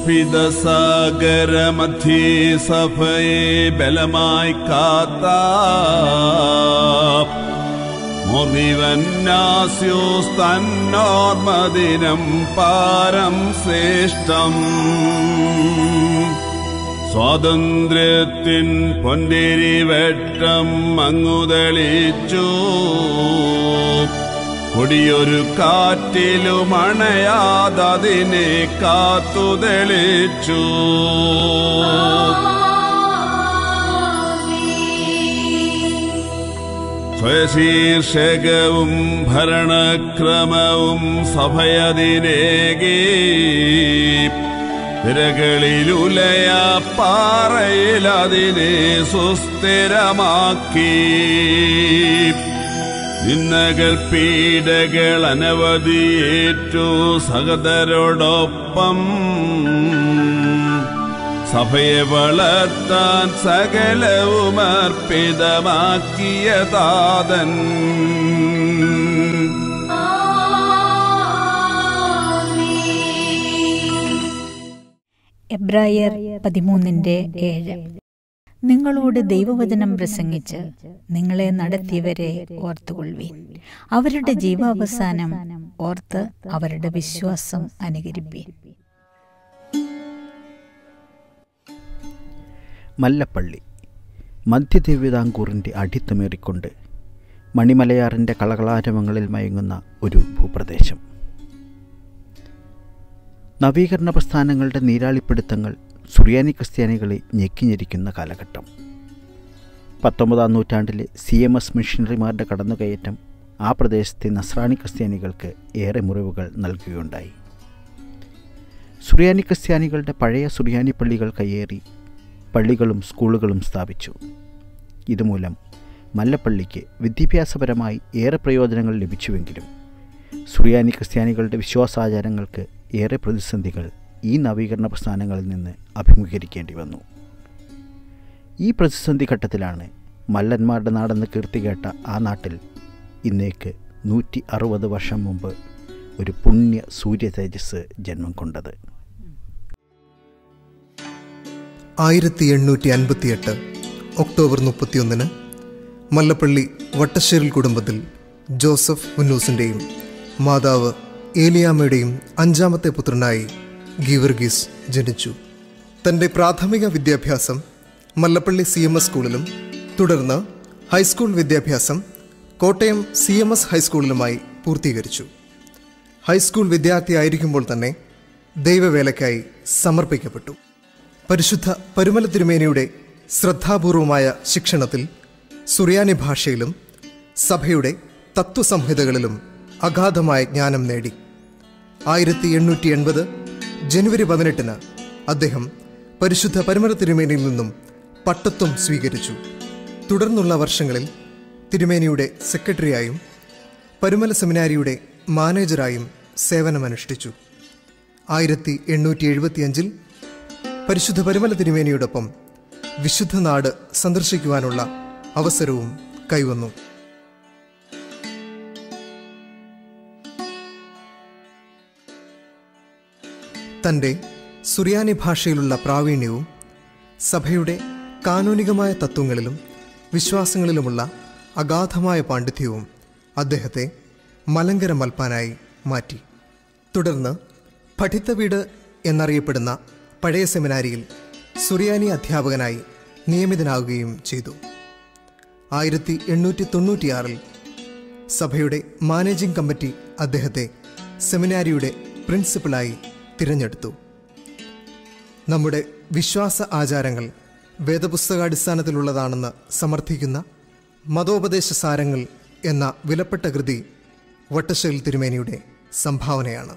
സ്ഫിതസാഗരമധ്യേ സഭയെ ബലമായി കാത്ത മോർവിവന്നാസ്യോസ് തന്നോർമദിനം പാരം ശ്രേഷ്ഠം സ്വാതന്ത്ര്യത്തിൻ പൊന്തിരി വെട്ടം അങ്ങുതെളിച്ചു കൊടിയൊരു കാറ്റിലും അണയാതതിനെ കാത്തുതെളിച്ചു സ്വശീർഷകവും ഭരണക്രമവും സഭയതിനേകി തിരകളിലുലയ പാറയിൽ അതിനെ സുസ്ഥിരമാക്കി നിന്നകൾ പീഡകൾ അനവധിയേറ്റു സഹതരോടൊപ്പം സഭയെ വളർത്താൻ സകലവും അർപ്പിതമാക്കിയ താതൻ എബ്രായർ പതിമൂന്നിന്റെ ഏഴ് നിങ്ങളോട് ദൈവവചനം പ്രസംഗിച്ച് നിങ്ങളെ നടത്തിയവരെ ഓർത്തുകൊള്ളുവീൻ അവരുടെ ജീവാവസാനം ഓർത്ത് അവരുടെ വിശ്വാസം അനുകരിപ്പീൻ മല്ലപ്പള്ളി മധ്യതിരുവിതാംകൂറിൻ്റെ അടിത്തമേറിക്കൊണ്ട് മണിമലയാറിൻ്റെ കളകളാരവങ്ങളിൽ മയങ്ങുന്ന ഒരു ഭൂപ്രദേശം നവീകരണ പ്രസ്ഥാനങ്ങളുടെ നീരാളിപ്പിടുത്തങ്ങൾ സുറിയാനി ക്രിസ്ത്യാനികളെ ഞെക്കിഞ്ഞിരിക്കുന്ന കാലഘട്ടം പത്തൊമ്പതാം നൂറ്റാണ്ടിലെ സി എം എസ് മിഷണറിമാരുടെ കടന്നുകയറ്റം ആ പ്രദേശത്തെ നസ്രാണി ക്രിസ്ത്യാനികൾക്ക് ഏറെ മുറിവുകൾ നൽകുകയുണ്ടായി സുറിയാനി ക്രിസ്ത്യാനികളുടെ പഴയ സുറിയാനി പള്ളികൾ കയ്യേറി പള്ളികളും സ്കൂളുകളും സ്ഥാപിച്ചു ഇതുമൂലം മല്ലപ്പള്ളിക്ക് വിദ്യാഭ്യാസപരമായി ഏറെ പ്രയോജനങ്ങൾ ലഭിച്ചുവെങ്കിലും സുറിയാനി ക്രിസ്ത്യാനികളുടെ വിശ്വാസാചാരങ്ങൾക്ക് ഏറെ പ്രതിസന്ധികൾ ഈ നവീകരണ പ്രസ്ഥാനങ്ങളിൽ നിന്ന് അഭിമുഖീകരിക്കേണ്ടി വന്നു ഈ പ്രതിസന്ധി ഘട്ടത്തിലാണ് മല്ലന്മാരുടെ നാടെന്ന് കീർത്തികേട്ട ആ നാട്ടിൽ ഇന്നേക്ക് നൂറ്റി അറുപത് വർഷം മുമ്പ് ഒരു പുണ്യ സൂര്യ തേജസ് ജന്മം കൊണ്ടത് ആയിരത്തി എണ്ണൂറ്റി അൻപത്തിയെട്ട് ഒക്ടോബർ മുപ്പത്തിയൊന്നിന് മല്ലപ്പള്ളി വട്ടശ്ശേരിൽ കുടുംബത്തിൽ ജോസഫ് മുന്നൂസിൻ്റെയും മാതാവ് ഏലിയാമ്മയുടെയും അഞ്ചാമത്തെ പുത്രനായി ഗീവർഗീസ് ജനിച്ചു തൻ്റെ പ്രാഥമിക വിദ്യാഭ്യാസം മല്ലപ്പള്ളി സി എം എസ് സ്കൂളിലും തുടർന്ന് ഹൈസ്കൂൾ വിദ്യാഭ്യാസം കോട്ടയം സി എം എസ് ഹൈസ്കൂളിലുമായി പൂർത്തീകരിച്ചു ഹൈസ്കൂൾ വിദ്യാർത്ഥിയായിരിക്കുമ്പോൾ തന്നെ ദൈവവേലയ്ക്കായി സമർപ്പിക്കപ്പെട്ടു പരിശുദ്ധ പരുമല തിരുമേനിയുടെ ശ്രദ്ധാപൂർവമായ ശിക്ഷണത്തിൽ സുറിയാനി ഭാഷയിലും സഭയുടെ തത്വസംഹിതകളിലും അഗാധമായ ജ്ഞാനം നേടി ആയിരത്തി എണ്ണൂറ്റി എൺപത് ജനുവരി പതിനെട്ടിന് അദ്ദേഹം പരിശുദ്ധ പരുമല തിരുമേനിയിൽ നിന്നും പട്ടത്വം സ്വീകരിച്ചു തുടർന്നുള്ള വർഷങ്ങളിൽ തിരുമേനിയുടെ സെക്രട്ടറിയായും പരുമല സെമിനാരിയുടെ മാനേജറായും സേവനമനുഷ്ഠിച്ചു ആയിരത്തി എണ്ണൂറ്റി എഴുപത്തിയഞ്ചിൽ പരിശുദ്ധ പരുമല തിരുമേനിയോടൊപ്പം വിശുദ്ധ നാട് സന്ദർശിക്കുവാനുള്ള അവസരവും കൈവന്നു തൻ്റെ സുറിയാനി ഭാഷയിലുള്ള പ്രാവീണ്യവും സഭയുടെ കാനൂനികമായ തത്വങ്ങളിലും വിശ്വാസങ്ങളിലുമുള്ള അഗാധമായ പാണ്ഡിത്യവും അദ്ദേഹത്തെ മലങ്കര മൽപ്പാനായി മാറ്റി തുടർന്ന് പഠിത്ത വീട് എന്നറിയപ്പെടുന്ന പഴയ സെമിനാരിയിൽ സുറിയാനി അധ്യാപകനായി നിയമിതനാവുകയും ചെയ്തു ആയിരത്തി എണ്ണൂറ്റി തൊണ്ണൂറ്റിയാറിൽ സഭയുടെ മാനേജിംഗ് കമ്മിറ്റി അദ്ദേഹത്തെ സെമിനാരിയുടെ പ്രിൻസിപ്പലായി തിരഞ്ഞെടുത്തു നമ്മുടെ വിശ്വാസ ആചാരങ്ങൾ വേദപുസ്തകാടിസ്ഥാനത്തിലുള്ളതാണെന്ന് സമർത്ഥിക്കുന്ന മതോപദേശ സാരങ്ങൾ എന്ന വിലപ്പെട്ട കൃതി വട്ടശ്ശേൽ തിരുമേനിയുടെ സംഭാവനയാണ്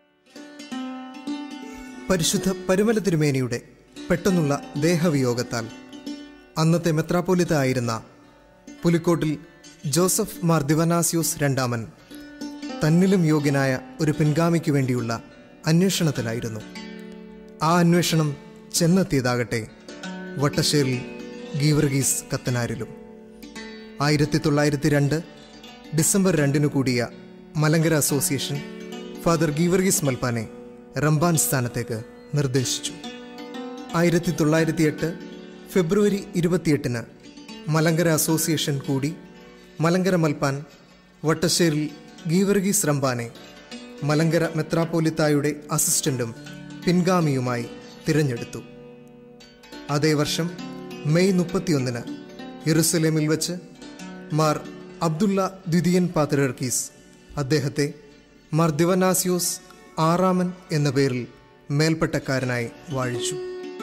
പരിശുദ്ധ പരുമല തിരുമേനിയുടെ പെട്ടെന്നുള്ള ദേഹവിയോഗത്താൽ അന്നത്തെ മെത്രാപ്പോലിത്ത ആയിരുന്ന പുലിക്കോട്ടിൽ ജോസഫ് മാർ ദിവനാസ്യൂസ് രണ്ടാമൻ തന്നിലും യോഗ്യനായ ഒരു പിൻഗാമിക്ക് വേണ്ടിയുള്ള അന്വേഷണത്തിലായിരുന്നു ആ അന്വേഷണം ചെന്നെത്തിയതാകട്ടെ വട്ടശ്ശേരിൽ ഗീവർഗീസ് കത്തനാരിലും ആയിരത്തി തൊള്ളായിരത്തി രണ്ട് ഡിസംബർ രണ്ടിനു കൂടിയ മലങ്കര അസോസിയേഷൻ ഫാദർ ഗീവർഗീസ് മൽപ്പാനെ റംബാൻ സ്ഥാനത്തേക്ക് നിർദ്ദേശിച്ചു ആയിരത്തി തൊള്ളായിരത്തി എട്ട് ഫെബ്രുവരി ഇരുപത്തിയെട്ടിന് മലങ്കര അസോസിയേഷൻ കൂടി മലങ്കര മൽപ്പാൻ വട്ടശ്ശേരിൽ ഗീവർഗീസ് റംബാനെ മലങ്കര മെത്രാപ്പോലിത്തായുടെ അസിസ്റ്റന്റും പിൻഗാമിയുമായി തിരഞ്ഞെടുത്തു അതേ വർഷം മെയ് മുപ്പത്തിയൊന്നിന് യെറുസലേമിൽ വെച്ച് മാർ അബ്ദുള്ള ദ്വിതീയൻ പാത്രിയർക്കീസ് അദ്ദേഹത്തെ മാർ ദിവനാസിയോസ് ആറാമൻ എന്ന പേരിൽ മേൽപ്പട്ടക്കാരനായി വാഴിച്ചു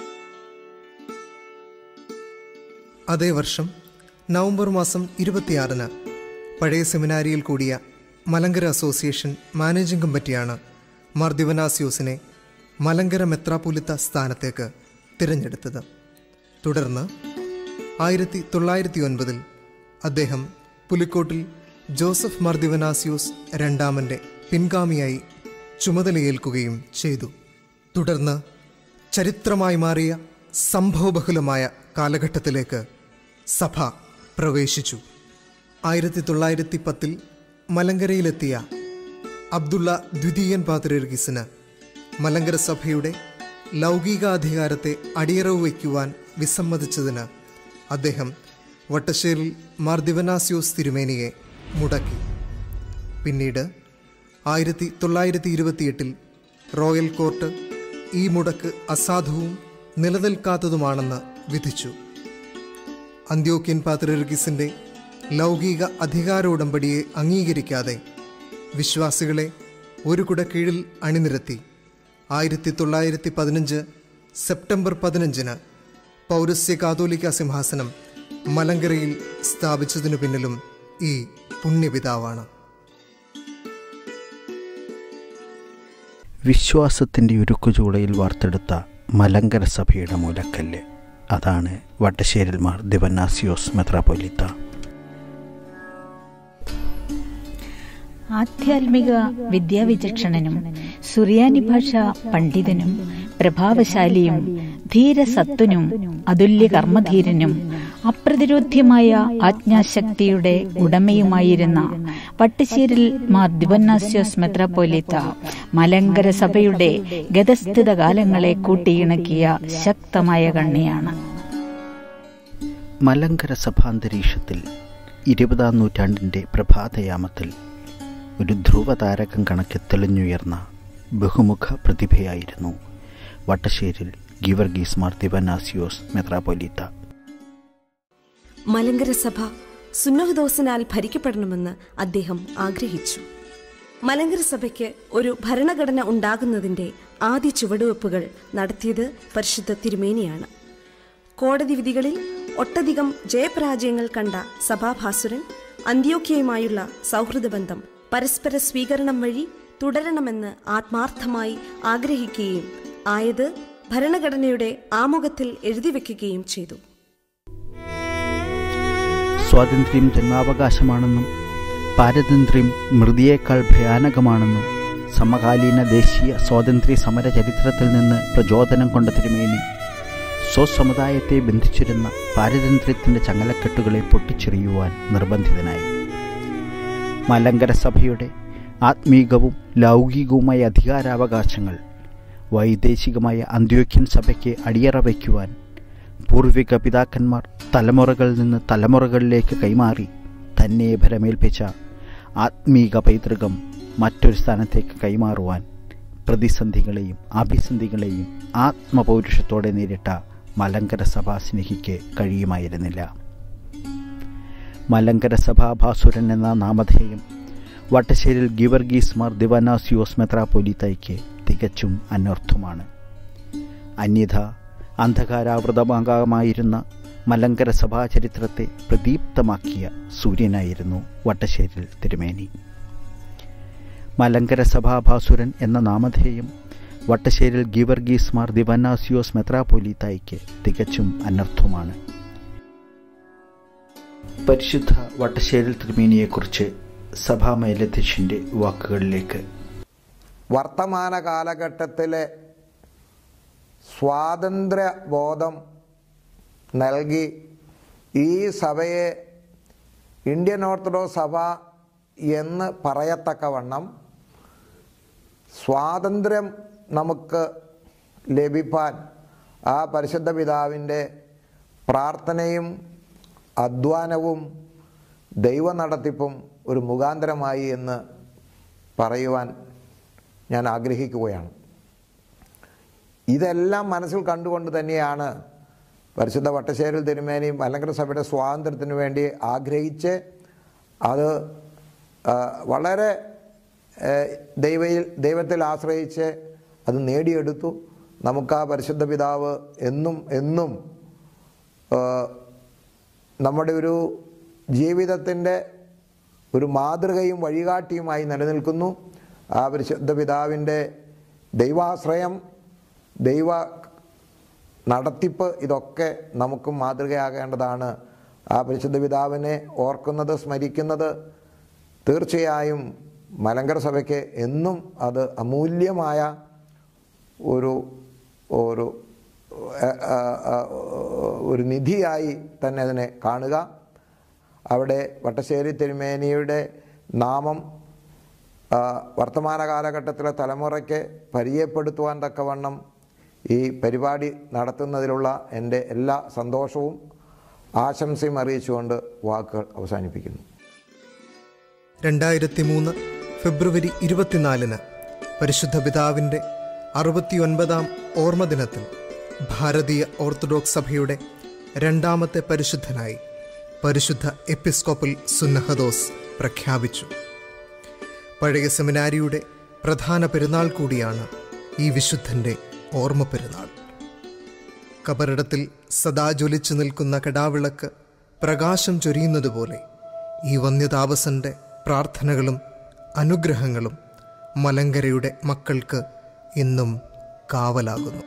അതേ വർഷം നവംബർ മാസം ഇരുപത്തിയാറിന് പഴയ സെമിനാരിയിൽ കൂടിയ മലങ്കര അസോസിയേഷൻ മാനേജിംഗ് കമ്മിറ്റിയാണ് മാർ ദിവനാസിയോസിനെ മലങ്കര മെത്രാപൊലിത്ത സ്ഥാനത്തേക്ക് തിരഞ്ഞെടുത്തത് തുടർന്ന് ആയിരത്തി തൊള്ളായിരത്തി ഒൻപതിൽ അദ്ദേഹം പുലിക്കോട്ടിൽ ജോസഫ് മാർ ദിവനാസിയോസ് രണ്ടാമൻ്റെ പിൻഗാമിയായി ചുമതലയേൽക്കുകയും ചെയ്തു തുടർന്ന് ചരിത്രമായി മാറിയ സംഭവബഹുലമായ കാലഘട്ടത്തിലേക്ക് സഭ പ്രവേശിച്ചു ആയിരത്തി തൊള്ളായിരത്തി പത്തിൽ മലങ്കരയിലെത്തിയ അബ്ദുള്ള ദ്വിതീയൻ പാത്രീർഗീസിന് മലങ്കര സഭയുടെ ലൗകികാധികാരത്തെ അടിയറവ് വയ്ക്കുവാൻ വിസമ്മതിച്ചതിന് അദ്ദേഹം വട്ടശ്ശേരിൽ മാർ ദിവനാസ്യോസ് തിരുമേനിയെ മുടക്കി പിന്നീട് ആയിരത്തി തൊള്ളായിരത്തി ഇരുപത്തിയെട്ടിൽ റോയൽ കോർട്ട് ഈ മുടക്ക് അസാധുവും നിലനിൽക്കാത്തതുമാണെന്ന് വിധിച്ചു അന്ത്യോക്യൻ പാത്രിർഗിസിന്റെ ലൗകിക അധികാര ഉടമ്പടിയെ അംഗീകരിക്കാതെ വിശ്വാസികളെ ഒരു കുട കീഴിൽ അണിനിരത്തി ആയിരത്തി തൊള്ളായിരത്തി പതിനഞ്ച് സെപ്റ്റംബർ പതിനഞ്ചിന് പൗരസ്യ കാതോലിക്ക സിംഹാസനം മലങ്കരയിൽ സ്ഥാപിച്ചതിനു പിന്നിലും ഈ പുണ്യപിതാവാണ് വിശ്വാസത്തിൻ്റെ ഉരുക്കുചൂളയിൽ വാർത്തെടുത്ത മലങ്കര സഭയുടെ മൂലക്കല്ല് അതാണ് വട്ടശ്ശേരിൽമാർ ദിവന്നാസിയോസ് മെത്രാപ്പൊലിത്ത ആധ്യാത്മിക വിദ്യാവിചക്ഷണനും സുറിയാനി ഭാഷ പണ്ഡിതനും പ്രഭാവശാലിയും ധീരസത്വനും അതുല്യ കർമ്മധീരനും അപ്രതിരോധ്യമായ ആജ്ഞാശക്തിയുടെ ഉടമയുമായിരുന്ന പട്ടുശ്ശേരിൽ മാർ ദിവന്നാസ്യോസ് മെത്രാപ്പോലിത്ത മലങ്കര സഭയുടെ ഗതസ്ഥിത കാലങ്ങളെ കൂട്ടിയിണക്കിയ ശക്തമായ കണ്ണിയാണ് മലങ്കര സഭാന്തരീക്ഷത്തിൽ ഇരുപതാം നൂറ്റാണ്ടിൻ്റെ പ്രഭാതയാമത്തിൽ ഒരു ധ്രുവതാരകം കണക്കെ തെളിഞ്ഞുയർന്ന ബഹുമുഖ പ്രതിഭയായിരുന്നു വട്ടശ്ശേരിൽ ഗിവർഗീസ് മാർ ദിവനാസിയോസ് മെത്രാപ്പൊലീത്ത മലങ്കര സഭ സുന്നഹദോസിനാൽ ഭരിക്കപ്പെടണമെന്ന് അദ്ദേഹം ആഗ്രഹിച്ചു മലങ്കര സഭയ്ക്ക് ഒരു ഭരണഘടന ഉണ്ടാകുന്നതിന്റെ ആദ്യ ചുവടുവെപ്പുകൾ നടത്തിയത് പരിശുദ്ധ തിരുമേനിയാണ് കോടതി വിധികളിൽ ഒട്ടധികം ജയപരാജയങ്ങൾ കണ്ട സഭാഭാസുരൻ അന്ത്യോക്യയുമായുള്ള സൗഹൃദ ബന്ധം പരസ്പര സ്വീകരണം വഴി തുടരണമെന്ന് ആത്മാർത്ഥമായി ആഗ്രഹിക്കുകയും ആയത് ഭരണഘടനയുടെ ആമുഖത്തിൽ എഴുതിവെക്കുകയും ചെയ്തു സ്വാതന്ത്ര്യം ജന്മാവകാശമാണെന്നും പാരതന്ത്ര്യം മൃതിയേക്കാൾ ഭയാനകമാണെന്നും സമകാലീന ദേശീയ സ്വാതന്ത്ര്യ സമര ചരിത്രത്തിൽ നിന്ന് പ്രചോദനം കൊണ്ട തിരുമേനി സ്വസമുദായത്തെ ബന്ധിച്ചിരുന്ന പാരതന്ത്ര്യത്തിൻ്റെ ചങ്ങലക്കെട്ടുകളെ പൊട്ടിച്ചെറിയുവാൻ നിർബന്ധിതനായി മലങ്കര സഭയുടെ ആത്മീകവും ലൗകികവുമായ അധികാരാവകാശങ്ങൾ വൈദേശികമായ അന്ത്യോക്യൻ സഭയ്ക്ക് അടിയറ വയ്ക്കുവാൻ പൂർവിക പിതാക്കന്മാർ തലമുറകളിൽ നിന്ന് തലമുറകളിലേക്ക് കൈമാറി തന്നെ ഭരമേൽപ്പിച്ച ആത്മീക പൈതൃകം മറ്റൊരു സ്ഥാനത്തേക്ക് കൈമാറുവാൻ പ്രതിസന്ധികളെയും അഭിസന്ധികളെയും ആത്മപൗരുഷത്തോടെ നേരിട്ട മലങ്കര സഭാ സ്നേഹിക്ക് കഴിയുമായിരുന്നില്ല മലങ്കര സഭാഭാസുരൻ എന്ന നാമധേയം വട്ടശ്ശേരിൽ ഗിവർഗീസ് മാർ ദിവനാസിയോസ് മെത്രാപ്പൊലിത്തയ്ക്ക് തികച്ചും അനർത്ഥമാണ് അന്യഥ അന്ധകാരാവൃതമാകാമായിരുന്ന മലങ്കര സഭാചരിത്രത്തെ പ്രദീപ്തമാക്കിയ സൂര്യനായിരുന്നു വട്ടശ്ശേരിൽ തിരുമേനി മലങ്കര സഭാഭാസുരൻ എന്ന നാമധേയം വട്ടശ്ശേരിൽ ഗിവർഗീസ് മാർ ദിവനാസിയോസ് മെത്രാപ്പൊലിത്തായിക്ക് തികച്ചും അനർത്ഥമാണ് പരിശുദ്ധ വട്ടശ്ശേരിൽ തിരുമേനിയെക്കുറിച്ച് സഭാ മേലധ്യക്ഷൻ്റെ വാക്കുകളിലേക്ക് വർത്തമാന കാലഘട്ടത്തിലെ സ്വാതന്ത്ര്യ ബോധം നൽകി ഈ സഭയെ ഇന്ത്യൻ ഓർത്തഡോക്സ് സഭ എന്ന് പറയത്തക്കവണ്ണം സ്വാതന്ത്ര്യം നമുക്ക് ലഭിപ്പാൻ ആ പരിശുദ്ധ പിതാവിൻ്റെ പ്രാർത്ഥനയും അധ്വാനവും ദൈവ നടത്തിപ്പും ഒരു മുഖാന്തരമായി എന്ന് പറയുവാൻ ഞാൻ ആഗ്രഹിക്കുകയാണ് ഇതെല്ലാം മനസ്സിൽ കണ്ടുകൊണ്ട് തന്നെയാണ് പരിശുദ്ധ വട്ടശ്ശേരിൽ തിരുമേനി മലങ്കര സഭയുടെ സ്വാതന്ത്ര്യത്തിന് വേണ്ടി ആഗ്രഹിച്ച് അത് ആ, വളരെ ഏ, ദൈവയിൽ ദൈവത്തിൽ ആശ്രയിച്ച് അത് നേടിയെടുത്തു നമുക്ക് ആ പരിശുദ്ധ പിതാവ് എന്നും എന്നും ആ, നമ്മുടെ ഒരു ജീവിതത്തിൻ്റെ ഒരു മാതൃകയും വഴികാട്ടിയുമായി നിലനിൽക്കുന്നു ആ പരിശുദ്ധ പിതാവിൻ്റെ ദൈവാശ്രയം ദൈവ നടത്തിപ്പ് ഇതൊക്കെ നമുക്കും മാതൃകയാകേണ്ടതാണ് ആ പരിശുദ്ധ പിതാവിനെ ഓർക്കുന്നത് സ്മരിക്കുന്നത് തീർച്ചയായും മലങ്കര സഭയ്ക്ക് എന്നും അത് അമൂല്യമായ ഒരു ഒരു ആ, ആ, ആ, ഒരു നിധിയായി തന്നെ അതിനെ കാണുക അവിടെ വട്ടശ്ശേരി തിരുമേനിയുടെ നാമം ആ, വർത്തമാന കാലഘട്ടത്തിലെ തലമുറയ്ക്ക് പരിചയപ്പെടുത്തുവാൻ തക്കവണ്ണം ഈ പരിപാടി നടത്തുന്നതിലുള്ള എൻ്റെ എല്ലാ സന്തോഷവും ആശംസയും അറിയിച്ചുകൊണ്ട് വാക്കുകൾ അവസാനിപ്പിക്കുന്നു രണ്ടായിരത്തി മൂന്ന് ഫെബ്രുവരി ഇരുപത്തിനാലിന് പരിശുദ്ധ പിതാവിൻ്റെ അറുപത്തിയൊൻപതാം ഓർമ്മദിനത്തിൽ ഭാരതീയ ഓർത്തഡോക്സ് സഭയുടെ രണ്ടാമത്തെ പരിശുദ്ധനായി പരിശുദ്ധ എപ്പിസ്കോപ്പൽ സുന്നഹദോസ് പ്രഖ്യാപിച്ചു പഴയ സെമിനാരിയുടെ പ്രധാന പെരുന്നാൾ കൂടിയാണ് ഈ വിശുദ്ധൻ്റെ ഓർമ്മ പെരുന്നാൾ കബറിടത്തിൽ സദാ ജ്വലിച്ചു നിൽക്കുന്ന കടാവിളക്ക് പ്രകാശം ചൊരിയുന്നതുപോലെ ഈ വന്യതാപസന്റെ പ്രാർത്ഥനകളും അനുഗ്രഹങ്ങളും മലങ്കരയുടെ മക്കൾക്ക് ഇന്നും കാവലാകുന്നു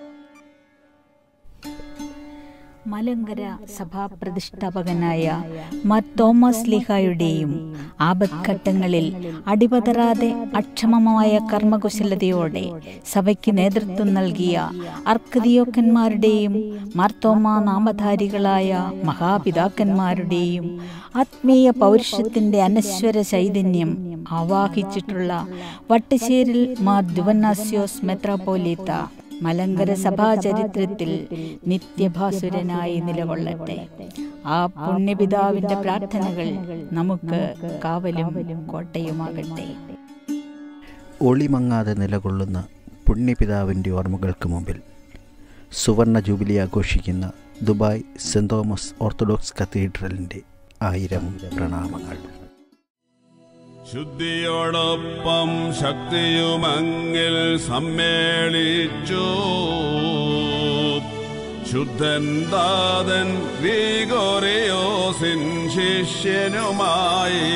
മലങ്കര സഭാപ്രതിഷ്ഠാപകനായ മാർ തോമസ് ലിഹായുടെയും ആപത്ഘട്ടങ്ങളിൽ അടിപതറാതെ അക്ഷമമായ കർമ്മകുശലതയോടെ സഭയ്ക്ക് നേതൃത്വം നൽകിയ അർക്കദിയോക്കന്മാരുടെയും മാർത്തോമ നാമധാരികളായ മഹാപിതാക്കന്മാരുടെയും ആത്മീയ പൗരുഷത്തിന്റെ അനശ്വര ചൈതന്യം ആവാഹിച്ചിട്ടുള്ള വട്ടശ്ശേരിൽ മാർ ദുവന്നാസ്യോസ് മെത്രാപ്പോലീത്ത മലങ്കര സഭാചരിത്രത്തിൽ നിത്യഭാസുരനായി നിലകൊള്ളട്ടെ ആ പുണ്യപിതാവിന്റെ പ്രാർത്ഥനകൾ നമുക്ക് കാവലും കോട്ടയുമാകട്ടെ ഒളിമങ്ങാതെ നിലകൊള്ളുന്ന പുണ്യപിതാവിൻ്റെ ഓർമ്മകൾക്ക് മുമ്പിൽ സുവർണ ജൂബിലി ആഘോഷിക്കുന്ന ദുബായ് സെൻറ് തോമസ് ഓർത്തഡോക്സ് കത്തീഡ്രലിൻ്റെ ആയിരം പ്രണാമങ്ങൾ ശുദ്ധിയോടൊപ്പം ശക്തിയുമങ്ങിൽ സമ്മേളിച്ചു ശുദ്ധൻ ദാതൻ ഗ്രീഗോറിയോസിൻ ശിഷ്യനുമായി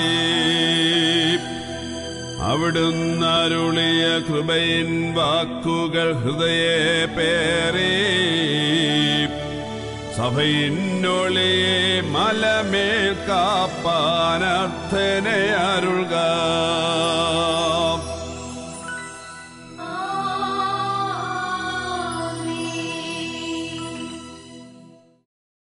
അവിടുന്ന് അരുളിയ കൃപയിൻ വാക്കുകൾ ഹൃദയെ പേറി സഭയിന്നൊളിയെ മലമേൽ കാപ്പാനർത്ഥനെ അരുൾക